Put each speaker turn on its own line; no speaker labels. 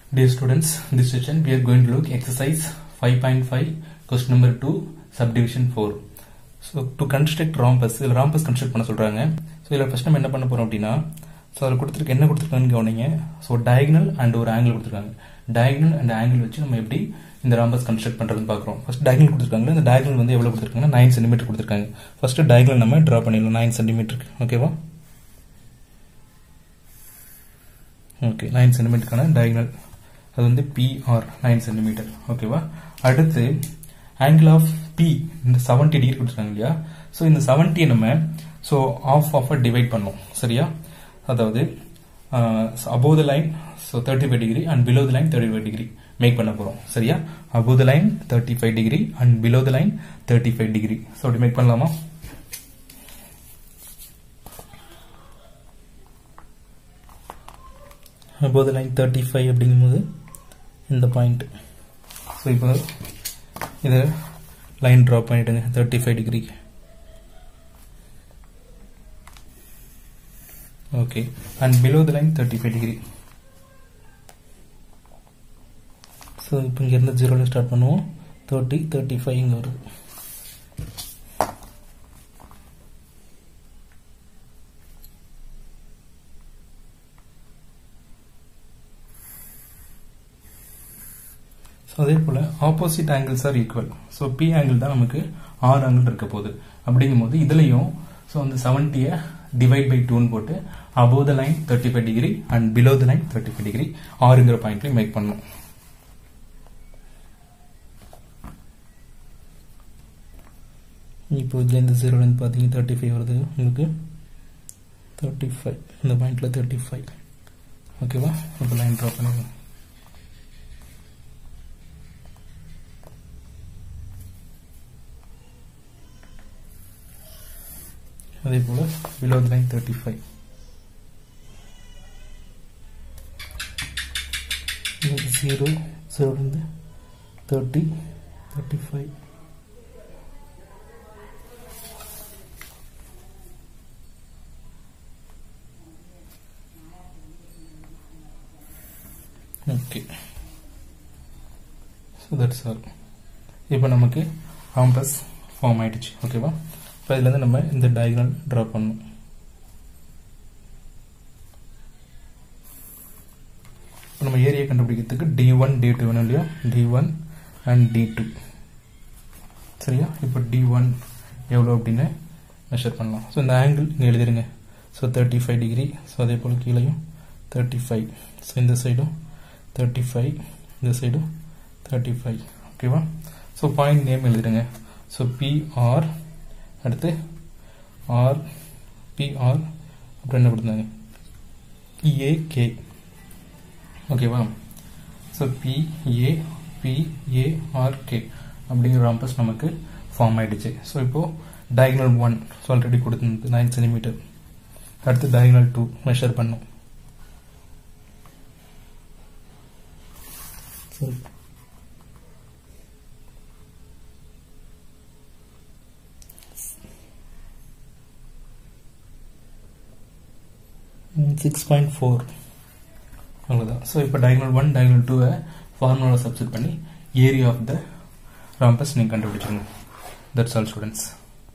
Dear students, this session we are going to look exercise 5.5 question number 2 subdivision 4. So to construct rhombus, இதில் rhombus construct பண்ண சொல்றாங்க so இதில் first நம்ம என்ன பண்ண போறோம் அப்படின்னா ஸோ அதில் கொடுத்துருக்க என்ன கொடுத்துருக்காங்கன்னு கவனிங்க ஸோ டயகனல் அண்ட் ஒரு ஆங்கிள் கொடுத்துருக்காங்க டயகனல் அண்ட் ஆங்கிள் வச்சு நம்ம எப்படி இந்த ராம்பஸ் கன்ஸ்ட்ரக்ட் பண்றதுன்னு பார்க்குறோம் ஃபர்ஸ்ட் டயகனல் கொடுத்துருக்காங்க இந்த டயகனல் வந்து எவ்வளோ கொடுத்துருக்காங்கன்னா நைன் சென்டிமீட்டர் கொடுத்துருக்காங்க ஃபர்ஸ்ட் டயகனல் நம்ம ட்ரா பண்ணிடலாம் நைன் சென்டிமீட்டருக்கு ஓகேவா ஓகே நைன் சென்டிமீட்டருக்கான டயகனல் அது வந்து பிஆர் நைன் சென்டிமீட்டர் ஓகேவா அடுத்து ஆங்கிள் ஆஃப் பி இந்த செவன்டி டிகிரி கொடுத்துருக்காங்க இல்லையா ஸோ இந்த செவன்ட்டியை நம்ம ஸோ ஆஃப் ஆஃப் டிவைட் பண்ணோம் சரியா அதாவது above the line so thirty five degree and below the line thirty five degree make பண்ண போகிறோம் சரியா above the line thirty five degree and below the line thirty five degree so அப்படி make பண்ணலாமா above the line 35 அப்படிங்கும்போது இந்த point so இப்போ இதை line draw பண்ணிடுங்க thirty five degree okay and below the line thirty five degree so இப்போ இங்கேருந்து ஜீரோவில் ஸ்டார்ட் பண்ணுவோம் தேர்ட்டி தேர்ட்டி ஃபைவ் இங்கே வருது ஸோ அதே போல் opposite angles are equal so B angle தான் நமக்கு ஆர் ஆங்கிள் இருக்க போகுது அப்படிங்கும் போது இதுலையும் ஸோ அந்த செவன்ட்டியை டிவைட் பை டூன்னு போட்டு above the line thirty five degree and below the line thirty five degree ஆறுங்கிற பாயிண்ட்லையும் மேக் பண்ணணும் இப்போ இதில் இந்த ஜீரோலேருந்து பார்த்தீங்க தேர்ட்டி ஃபைவ் வருது உங்களுக்கு தேர்ட்டி ஃபைவ் இந்த பாயிண்டில் தேர்ட்டி ஃபைவ் ஓகேவா இப்போ லைன் ட்ரா பண்ணிடுவோம் அதே போல் below the line thirty five zero ஜீரோலேருந்து thirty thirty five okay so that's all இப்போ நமக்கு காம்பஸ் ஃபார்ம் ஆயிடுச்சு ஓகேவா இப்போ இதுலேருந்து நம்ம இந்த டயக்ராம் ட்ரா பண்ணணும் இப்போ நம்ம ஏரியா கண்டுபிடிக்கிறதுக்கு டி ஒன் டி டூ வேணும் இல்லையா D one and D two சரியா இப்போ டி ஒன் எவ்வளோ அப்படின்னு மெஷர் பண்ணலாம் ஸோ இந்த ஆங்கிள் இங்கே எழுதிருங்க so thirty five degree so அதே போல் கீழேயும் தேர்ட்டி ஃபைவ் ஸோ இந்த சைடும் தேர்ட்டி ஃபைவ் இந்த சைடும் தேர்ட்டி ஃபைவ் ஓகேவா ஸோ பாயிண்ட் நேம் எழுதிடுங்க ஸோ பிஆர் அடுத்து ஆர் பிஆர் அப்புறம் என்ன கொடுத்தாங்க பிஏகே ஓகேவா ஸோ பிஏ பிஏஆர்கே அப்படிங்கிற ராம்பஸ் நமக்கு ஃபார்ம் ஆயிடுச்சு ஸோ இப்போ டயக்னல் ஒன் ஸோ ஆல்ரெடி கொடுத்துருந்தது நைன் சென்டிமீட்டர் அடுத்து டயக்னல் டூ மெஷர் பண்ணும் சரி சிக்ஸ் பாயிண்ட் ஃபோர் அவ்வளோதான் ஸோ இப்போ டயக்னல் ஒன் டயக்னல் டூவை ஃபார்முலாவில் சப்ஸ்டிட் பண்ணி ஏரியா ஆஃப் த ராம்பஸ் நீங்கள் கண்டுபிடிச்சிருங்க தட்ஸ் ஆல் ஸ்டூடெண்ட்ஸ்